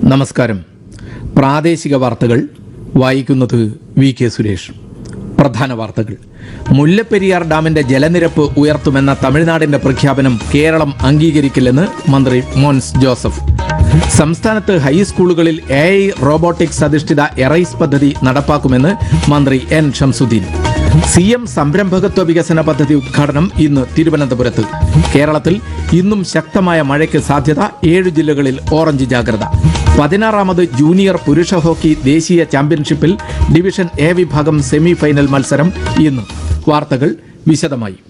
നമസ്കാരം പ്രാദേശിക വാർത്തകൾ വായിക്കുന്നത് വി കെ സുരേഷ് പ്രധാന വാർത്തകൾ മുല്ലപ്പെരിയാർ ഡാമിന്റെ ജലനിരപ്പ് ഉയർത്തുമെന്ന തമിഴ്നാടിന്റെ പ്രഖ്യാപനം കേരളം അംഗീകരിക്കില്ലെന്ന് മന്ത്രി മോൻസ് ജോസഫ് സംസ്ഥാനത്ത് ഹൈസ്കൂളുകളിൽ എ ഐ റോബോട്ടിക്സ് അധിഷ്ഠിത എറൈസ് പദ്ധതി നടപ്പാക്കുമെന്ന് മന്ത്രി എൻ ഷംസുദ്ദീൻ സി എം സംരംഭകത്വ വികസന പദ്ധതി ഉദ്ഘാടനം ഇന്ന് തിരുവനന്തപുരത്ത് കേരളത്തിൽ ഇന്നും ശക്തമായ മഴയ്ക്ക് സാധ്യത ഏഴ് ജില്ലകളിൽ ഓറഞ്ച് ജാഗ്രത പതിനാറാമത് ജൂനിയർ പുരുഷ ഹോക്കി ദേശീയ ചാമ്പ്യൻഷിപ്പിൽ ഡിവിഷൻ എ വിഭാഗം സെമി ഫൈനൽ മത്സരം ഇന്ന് വാർത്തകൾ വിശദമായി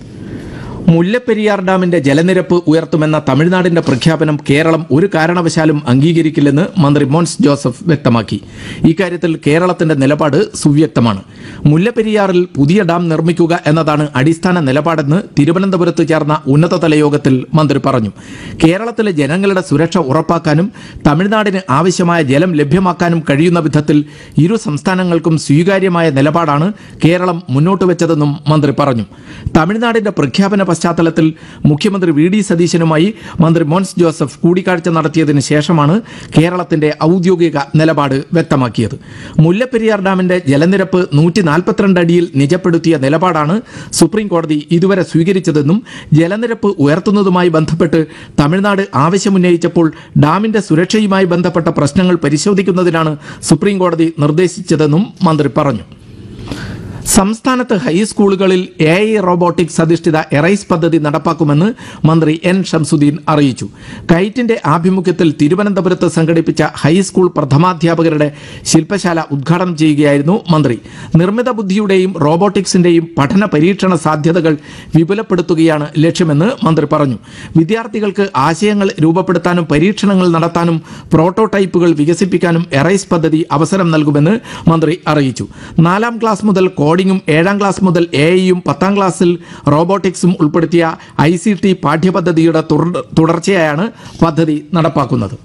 മുല്ലപ്പെരിയാർ ഡാമിന്റെ ജലനിരപ്പ് ഉയർത്തുമെന്ന തമിഴ്നാടിന്റെ പ്രഖ്യാപനം കേരളം ഒരു കാരണവശാലും അംഗീകരിക്കില്ലെന്ന് മന്ത്രി മോൻസ് ജോസഫ് വ്യക്തമാക്കി ഇക്കാര്യത്തിൽ കേരളത്തിന്റെ നിലപാട് സുവ്യക്തമാണ് മുല്ലപ്പെരിയാറിൽ പുതിയ ഡാം നിർമ്മിക്കുക എന്നതാണ് അടിസ്ഥാന നിലപാടെന്ന് തിരുവനന്തപുരത്ത് ചേർന്ന ഉന്നതതല യോഗത്തിൽ മന്ത്രി പറഞ്ഞു കേരളത്തിലെ ജനങ്ങളുടെ സുരക്ഷ ഉറപ്പാക്കാനും തമിഴ്നാടിന് ആവശ്യമായ ജലം ലഭ്യമാക്കാനും കഴിയുന്ന വിധത്തിൽ ഇരു സംസ്ഥാനങ്ങൾക്കും സ്വീകാര്യമായ നിലപാടാണ് കേരളം മുന്നോട്ട് വെച്ചതെന്നും മന്ത്രി പറഞ്ഞു തമിഴ്നാടിന്റെ പ്രഖ്യാപന പശ്ചാത്തലത്തിൽ മുഖ്യമന്ത്രി വി ഡി സതീശനുമായി മന്ത്രി മോൻസ് ജോസഫ് കൂടിക്കാഴ്ച നടത്തിയതിനു ശേഷമാണ് കേരളത്തിന്റെ ഔദ്യോഗിക നിലപാട് വ്യക്തമാക്കിയത് മുല്ലപ്പെരിയാർ ഡാമിന്റെ ജലനിരപ്പ് നൂറ്റി നാൽപ്പത്തിരണ്ട് അടിയിൽ നിജപ്പെടുത്തിയ നിലപാടാണ് സുപ്രീം കോടതി ഇതുവരെ സ്വീകരിച്ചതെന്നും ജലനിരപ്പ് ഉയർത്തുന്നതുമായി ബന്ധപ്പെട്ട് തമിഴ്നാട് ആവശ്യമുന്നയിച്ചപ്പോൾ ഡാമിന്റെ സുരക്ഷയുമായി ബന്ധപ്പെട്ട പ്രശ്നങ്ങൾ പരിശോധിക്കുന്നതിനാണ് സുപ്രീം കോടതി നിർദ്ദേശിച്ചതെന്നും മന്ത്രി പറഞ്ഞു സംസ്ഥാനത്ത് ഹൈസ്കൂളുകളിൽ എ ഐ റോബോട്ടിക്സ് അധിഷ്ഠിത എറൈസ് പദ്ധതി നടപ്പാക്കുമെന്ന് മന്ത്രി എൻ ഷംസുദ്ദീൻ അറിയിച്ചു കൈറ്റിന്റെ ആഭിമുഖ്യത്തിൽ തിരുവനന്തപുരത്ത് സംഘടിപ്പിച്ച ഹൈസ്കൂൾ പ്രഥമാധ്യാപകരുടെ ശില്പശാല ഉദ്ഘാടനം ചെയ്യുകയായിരുന്നു മന്ത്രി നിർമ്മിത ബുദ്ധിയുടെയും റോബോട്ടിക്സിന്റെയും പഠന പരീക്ഷണ സാധ്യതകൾ വിപുലപ്പെടുത്തുകയാണ് ലക്ഷ്യമെന്ന് മന്ത്രി പറഞ്ഞു വിദ്യാർത്ഥികൾക്ക് ആശയങ്ങൾ രൂപപ്പെടുത്താനും പരീക്ഷണങ്ങൾ നടത്താനും പ്രോട്ടോടൈപ്പുകൾ വികസിപ്പിക്കാനും എറൈസ് പദ്ധതി അവസരം നൽകുമെന്ന് മന്ത്രി അറിയിച്ചു നാലാം ക്ലാസ് മുതൽ കോഡിംഗും ഏഴാം ക്ലാസ് മുതൽ എ ഐയും പത്താം ക്ലാസ്സിൽ റോബോട്ടിക്സും ഉൾപ്പെടുത്തിയ ഐ സി ടി പാഠ്യപദ്ധതിയുടെ തുടർ- തുടർച്ചയായാണ് പദ്ധതി നടപ്പാക്കുന്നത്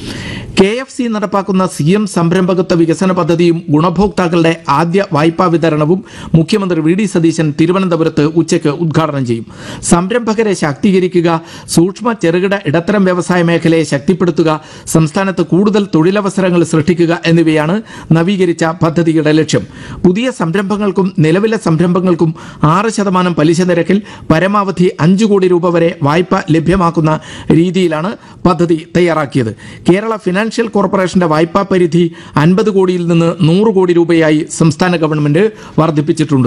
കെ എഫ് സി നടപ്പാക്കുന്ന സി എം സംരംഭകത്വ വികസന പദ്ധതിയും ഗുണഭോക്താക്കളുടെ ആദ്യ വായ്പാ വിതരണവും മുഖ്യമന്ത്രി വി ഡി സതീശൻ തിരുവനന്തപുരത്ത് ഉച്ചയ്ക്ക് ഉദ്ഘാടനം ചെയ്യും സംരംഭകരെ ശാക്തീകരിക്കുക സൂക്ഷ്മ ചെറുകിട ഇടത്തരം വ്യവസായ മേഖലയെ ശക്തിപ്പെടുത്തുക സംസ്ഥാനത്ത് കൂടുതൽ തൊഴിലവസരങ്ങൾ സൃഷ്ടിക്കുക എന്നിവയാണ് നവീകരിച്ച പദ്ധതിയുടെ ലക്ഷ്യം പുതിയ സംരംഭങ്ങൾക്കും നിലവിലെ സംരംഭങ്ങൾക്കും ആറ് ശതമാനം പലിശ നിരക്കിൽ പരമാവധി അഞ്ച് കോടി രൂപ വരെ വായ്പ ലഭ്യമാക്കുന്ന രീതിയിലാണ് പദ്ധതി തയ്യാറാക്കിയത് കേരള ഫിനാൻഷ്യൽ കോർപ്പറേഷന്റെ വായ്പാ പരിധി അൻപത് കോടിയിൽ നിന്ന് നൂറ് കോടി രൂപയായി സംസ്ഥാന ഗവൺമെന്റ് വർദ്ധിപ്പിച്ചിട്ടുണ്ട്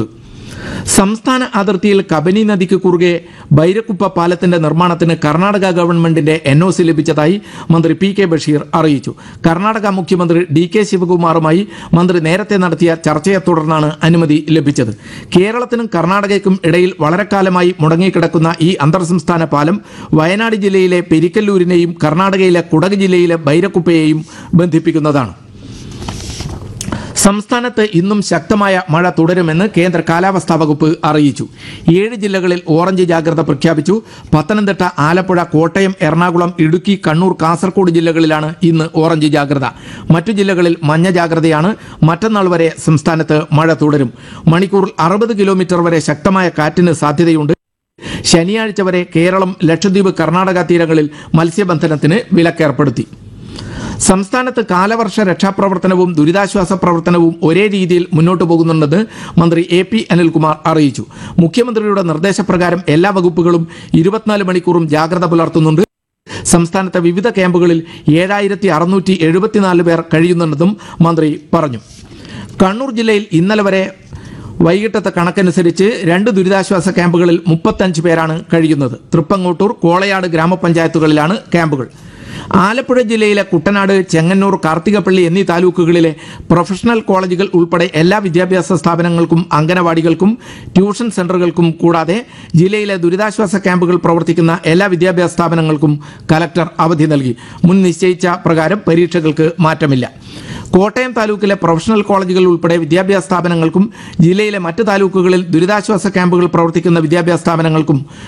സംസ്ഥാന അതിർത്തിയിൽ കബനി നദിക്ക് കുറുകെ ബൈരക്കുപ്പ പാലത്തിന്റെ നിർമ്മാണത്തിന് കർണാടക ഗവൺമെന്റിന്റെ എൻ ഒ സി ലഭിച്ചതായി മന്ത്രി പി കെ ബഷീർ അറിയിച്ചു കർണാടക മുഖ്യമന്ത്രി ഡി കെ ശിവകുമാറുമായി മന്ത്രി നേരത്തെ നടത്തിയ ചർച്ചയെ തുടർന്നാണ് അനുമതി ലഭിച്ചത് കേരളത്തിനും കർണാടകയ്ക്കും ഇടയിൽ വളരെക്കാലമായി മുടങ്ങിക്കിടക്കുന്ന ഈ അന്തർ സംസ്ഥാന പാലം വയനാട് ജില്ലയിലെ പെരിക്കല്ലൂരിനെയും കർണാടകയിലെ കുടക് ജില്ലയിലെ ബൈരക്കുപ്പയെയും ബന്ധിപ്പിക്കുന്നതാണ് സംസ്ഥാനത്ത് ഇന്നും ശക്തമായ മഴ തുടരുമെന്ന് കേന്ദ്ര കാലാവസ്ഥാ വകുപ്പ് അറിയിച്ചു ഏഴ് ജില്ലകളിൽ ഓറഞ്ച് ജാഗ്രത പ്രഖ്യാപിച്ചു പത്തനംതിട്ട ആലപ്പുഴ കോട്ടയം എറണാകുളം ഇടുക്കി കണ്ണൂർ കാസർഗോഡ് ജില്ലകളിലാണ് ഇന്ന് ഓറഞ്ച് ജാഗ്രത മറ്റു ജില്ലകളിൽ മഞ്ഞ ജാഗ്രതയാണ് മറ്റന്നാൾ വരെ സംസ്ഥാനത്ത് മഴ തുടരും മണിക്കൂറിൽ അറുപത് കിലോമീറ്റർ വരെ ശക്തമായ കാറ്റിന് സാധ്യതയുണ്ട് ശനിയാഴ്ച വരെ കേരളം ലക്ഷദ്വീപ് കർണാടക തീരങ്ങളിൽ മത്സ്യബന്ധനത്തിന് വിലക്കേർപ്പെടുത്തി സംസ്ഥാനത്ത് കാലവർഷ രക്ഷാപ്രവർത്തനവും ദുരിതാശ്വാസ പ്രവർത്തനവും ഒരേ രീതിയിൽ മുന്നോട്ട് പോകുന്നുണ്ടെന്ന് മന്ത്രി എ പി അനിൽകുമാർ അറിയിച്ചു മുഖ്യമന്ത്രിയുടെ നിർദ്ദേശപ്രകാരം എല്ലാ വകുപ്പുകളും ഇരുപത്തിനാല് മണിക്കൂറും ജാഗ്രത പുലർത്തുന്നുണ്ട് സംസ്ഥാനത്തെ വിവിധ ക്യാമ്പുകളിൽ ഏഴായിരത്തി അറുന്നൂറ്റി എഴുപത്തിനാല് പേർ കഴിയുന്നുണ്ടെന്നും മന്ത്രി പറഞ്ഞു കണ്ണൂർ ജില്ലയിൽ ഇന്നലെ വരെ വൈകിട്ടത്തെ കണക്കനുസരിച്ച് രണ്ട് ദുരിതാശ്വാസ ക്യാമ്പുകളിൽ മുപ്പത്തഞ്ച് പേരാണ് കഴിയുന്നത് തൃപ്പങ്ങോട്ടൂർ കോളയാട് ഗ്രാമപഞ്ചായത്തുകളിലാണ് ക്യാമ്പുകൾ ആലപ്പുഴ ജില്ലയിലെ കുട്ടനാട് ചെങ്ങന്നൂർ കാർത്തികപ്പള്ളി എന്നീ താലൂക്കുകളിലെ പ്രൊഫഷണൽ കോളേജുകൾ ഉൾപ്പെടെ എല്ലാ വിദ്യാഭ്യാസ സ്ഥാപനങ്ങൾക്കും അംഗനവാടികൾക്കും ട്യൂഷൻ സെന്ററുകൾക്കും കൂടാതെ ജില്ലയിലെ ദുരിതാശ്വാസ ക്യാമ്പുകൾ പ്രവർത്തിക്കുന്ന എല്ലാ വിദ്യാഭ്യാസ സ്ഥാപനങ്ങൾക്കും കലക്ടർ അവധി നൽകി മുൻ നിശ്ചയിച്ച പ്രകാരം പരീക്ഷകൾക്ക് മാറ്റമില്ല കോട്ടയം താലൂക്കിലെ പ്രൊഫഷണൽ കോളേജുകൾ ഉൾപ്പെടെ വിദ്യാഭ്യാസ സ്ഥാപനങ്ങൾക്കും ജില്ലയിലെ മറ്റ് താലൂക്കുകളിൽ ദുരിതാശ്വാസ ക്യാമ്പുകൾ പ്രവർത്തിക്കുന്ന വിദ്യാഭ്യാസ സ്ഥാപനങ്ങൾക്കും